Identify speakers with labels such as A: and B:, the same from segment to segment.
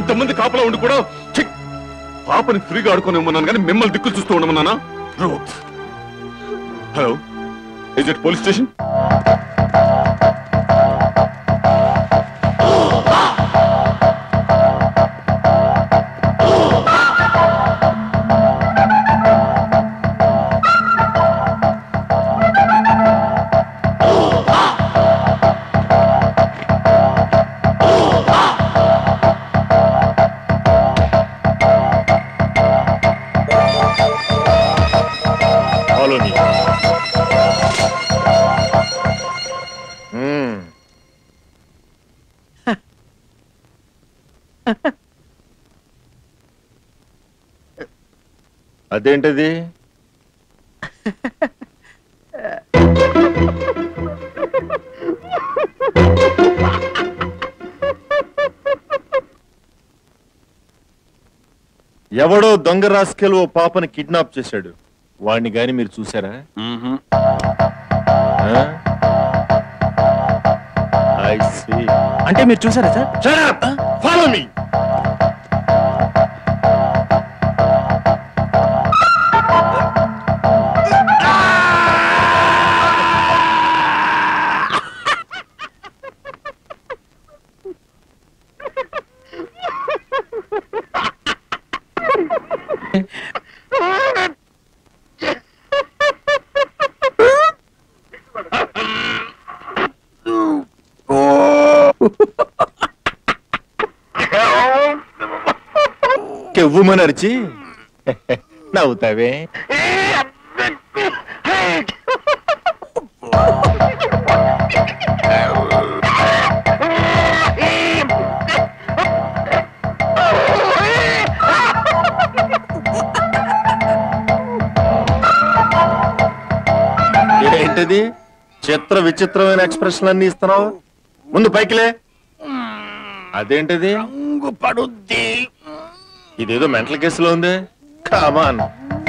A: ఇంతమంది కాపలా ఉండి కూడా ఛీ! పాపని ఫ్రీగా ఆడుకొని ఇమ్మన్నాను కానీ మిమ్మల్ని దిక్కులు చూస్తూ ఉండమన్నానా రోత్ hello is it police station
B: follow me అదేంటది ఎవడో దొంగ రాసుకెళ్ళి ఓ పాపని కిడ్నాప్ చేశాడు వాడిని గాని మీరు చూసారా ఐ సీ
C: అంటే మీరు చూసారా సార్
B: ఫాలో మీ కెవ్వుమని అరిచి నవ్వుతావే ఏంటిది చిత్ర విచిత్రమైన ఎక్స్ప్రెషన్ అన్ని ఇస్తున్నావు ముందు పైకిలే అదేంటిది
C: పడుద్ది
B: ఇదేదో మెంటల్ కేసులో ఉంది కామాన్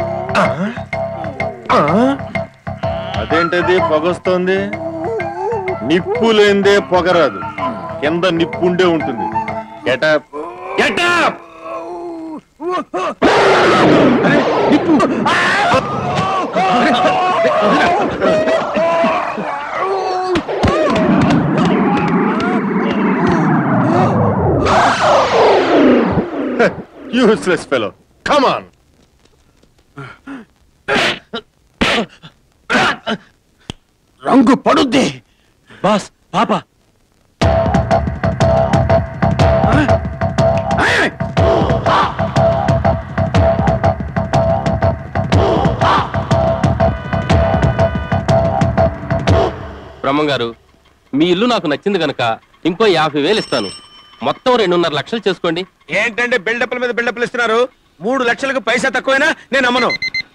B: అదేంటది పొగొస్తోంది నిప్పు లేందే పొగరాదు కింద నిప్పు ఉండే ఉంటుంది get up get up useless fellow come on
C: రంగు పడుద్ది బాస్ పాప
D: బ్రహ్మం గారు మీ ఇల్లు నాకు నచ్చింది గనక ఇంకో యాభై వేలు ఇస్తాను మొత్తం రెండున్నర లక్షలు చేసుకోండి
C: ఏంటంటే బిల్డప్ల మీద బిల్డప్లు ఇస్తున్నారు మూడు లక్షలకు పైసా తక్కువైనా నేను అమ్మను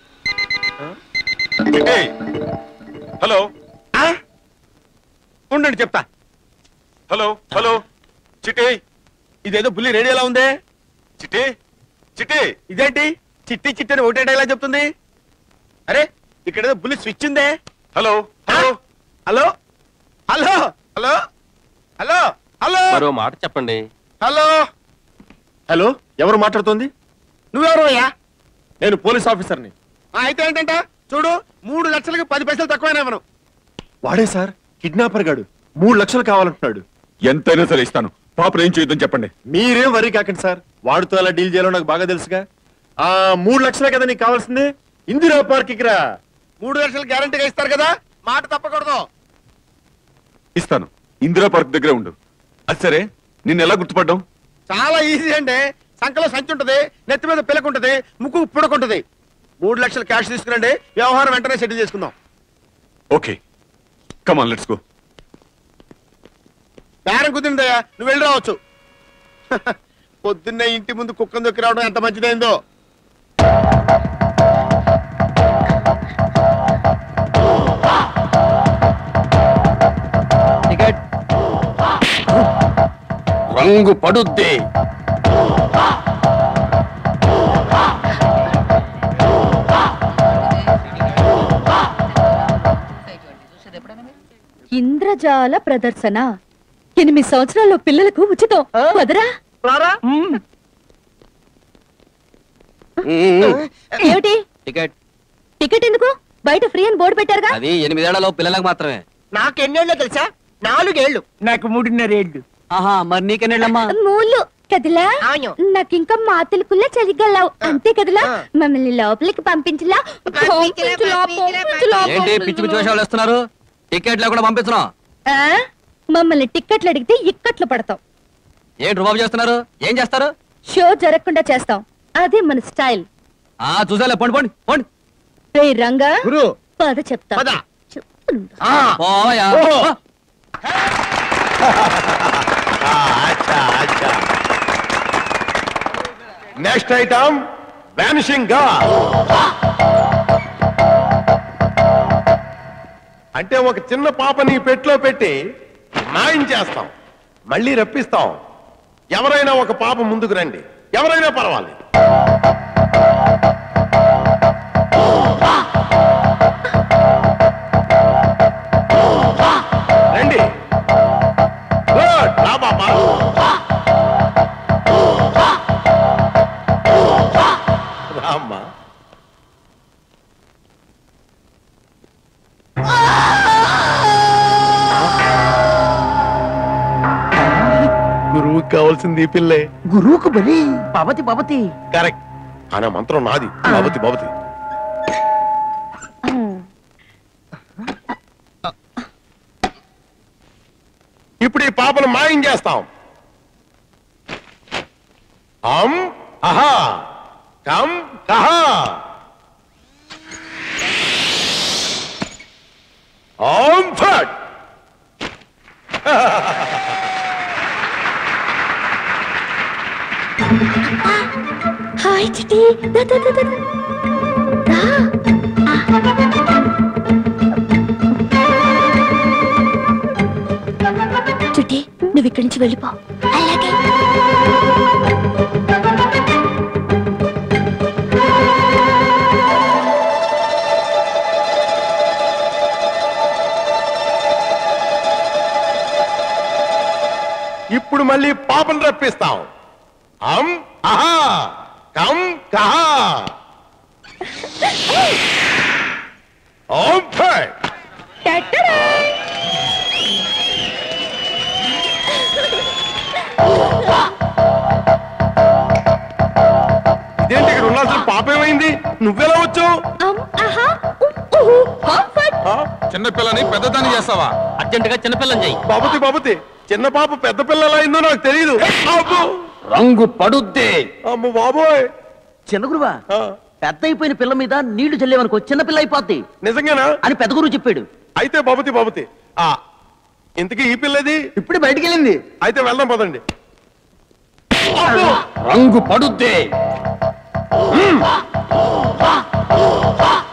A: హలో
C: ఆ? ఉండండి చెప్తా
A: హలో హలో చిట్టి
C: ఇదేదో బుల్లి రేడియోలా ఉందే
A: చిట్టి చిట్టి
C: ఇదేంటి చిట్టి చిట్టి అని ఒకటే డైలాగ్ చెప్తుంది అరే ఇక్కడ ఏదో బుల్లి స్విచ్ ఉందే
A: hello hello
C: hello hello hello hello hello
D: మరో మాట చెప్పండి
C: హలో
B: హలో ఎవరు మాట్లాడుతోంది
C: నువ్వెవరు అయ్యా
B: నేను పోలీస్ ఆఫీసర్ని
C: అయితే ఏంటంట చూడు మూడు లక్షలకి పది పైసలు తక్కువైనా ఇవ్వను
B: వాడే సార్ కిడ్నాపర్ గాడు మూడు లక్షలు కావాలంటున్నాడు
A: ఎంతైనా సరే ఇస్తాను పాపను ఏం చేయొద్దని చెప్పండి
B: మీరేం వరి కాకండి సార్ వాడితో అలా డీల్ చేయాలో నాకు బాగా తెలుసుగా ఆ మూడు లక్షలే కదా నీకు కావాల్సింది ఇందిరా పార్క్ రా
C: మూడు లక్షలు గ్యారంటీగా ఇస్తారు కదా మాట తప్పకూడదు
A: ఇస్తాను ఇందిరా పార్క్ దగ్గరే ఉండు అది సరే నిన్ను ఎలా గుర్తుపడ్డాం
C: చాలా ఈజీ అండి సంకలో సంచి ఉంటది నెత్తి మీద పిలక ఉంటది ముక్కు పుడకుంటది మూడు లక్షలు క్యాష్ తీసుకురండి వ్యవహారం వెంటనే సెటిల్ చేసుకుందాం
A: ఓకే కమాన్ లెట్స్ గో
C: బేరం కుదిరిందయ్యా నువ్వు వెళ్ళి రావచ్చు పొద్దున్నే ఇంటి ముందు కుక్కను దొక్కి రావడం ఎంత మంచిదైందో
D: రంగు పడుద్ది
E: ఇంద్రజాల ప్రదర్శన ఎనిమిది సంవత్సరాల్లో పిల్లలకు ఉచితం వదరా
C: రారా
E: ఏమిటి
F: టికెట్
E: టికెట్ ఎందుకు బయట ఫ్రీ అని బోర్డు పెట్టారుగా
F: అది ఎనిమిదేళ్లలో పిల్లలకు మాత్రమే
G: నాకు ఎన్నేళ్ళో తెలుసా నాలుగేళ్లు నాకు మూడున్నర ఏళ్ళు
F: ఆహా మరి నీకెన్నెళ్ళమ్మా
E: మూలు కదిలా
G: ఆయ్.
E: నాకింకా మాతులకుల్లా చలిగల్లావు అంతే కదలా
G: ఆ.
E: మమ్మల్ని లోపలికి పంపించలా
G: పంపించలా,
E: పంపించలా,
G: పంపించలా,
E: పంపించలా,
F: ఏంటి పిచ్చి పిచ్చి వేషాలు వేస్తున్నారు టికెట్ లేకుండా పంపిస్తున్నాం
E: ఆ? మమ్మల్ని టిక్కెట్లు అడిగితే ఇక్కట్లు పడతాం
F: ఏంటి రుబాబు చేస్తున్నారు ఏం చేస్తారు
E: షో జరగకుండా చేస్తాం అదే మన స్టైల్
F: ఆ చూసాలే పోండి పోండి పోండి
E: రే రంగా
C: గురు
E: పద చెప్తా
C: పద.
E: చెప్తుండు.
C: ఆ,
F: పోవయ్యా.
C: ఓహో.
F: పో.
C: అచ్చా అచ్చా నెక్స్ట్ ఐటమ్ వానిషింగ్ గా అంటే ఒక చిన్న పాపని పెట్లో పెట్టి మాయం చేస్తాం మళ్ళీ రప్పిస్తాం ఎవరైనా ఒక పాప ముందుకు రండి ఎవరైనా పర్వాలేదు రండి గుడ్ రా పాపా రామ్మా గురువుకి కావాల్సింది ఈ పిల్లే
G: గురువుకు బలి బాబతి బాబతి
C: కరెక్ట్ అనే మంత్రం నాది భవతి భవతి ఇప్పుడు ఈ పాపను మాయం చేస్తాం అం అహా కం కహా ఓం ఫట్
E: హాయ్ చిటి దా, దా, దా, దా, దా. దా. చిట్టి నువ్వు ఇక్కడి నుంచి వెళ్ళిపో అలాగే
C: ఇప్పుడు మళ్ళీ పాపను రప్పిస్తాం అం అహా కం కహా ఓం ఫట్
E: టట్టడా.
C: ఇదేంటి ఇక్కడ ఉండాల్సిన పాప ఏమైంది నువ్వెలా వచ్చావు
E: అం, ఆహా, ఉమ్, ఉహు, కంఫర్ట్.
C: ఆ?
A: చిన్నపిల్లని పెద్దదాన్ని చేస్తావా
D: అర్జెంట్ గా చిన్నపిల్లని చెయ్యి
C: బాబుతి బాబుతి చిన్న పాప పెద్ద పిల్ల ఎలా అయిందో నాకు తెలియదు అబ్బో!
F: రంగు పడుద్దే
C: అమ్మ బాబోయ్
G: చిన్న గురువా
C: ఆ,
G: పెద్ద అయిపోయిన పిల్ల మీద నీళ్లు చల్లేవనుకో చిన్న పిల్ల అయిపోద్ది
C: నిజంగానా
G: అని పెద్ద గురువు చెప్పాడు
C: అయితే బాబుతి బాబుతి ఆ ఇంతకీ ఈ పిల్లది
G: ఇప్పుడు బయటికి వెళ్ళింది
C: అయితే వెళ్దాం పదండి అబ్బో!
F: రంగు పడుద్దే
C: ఆ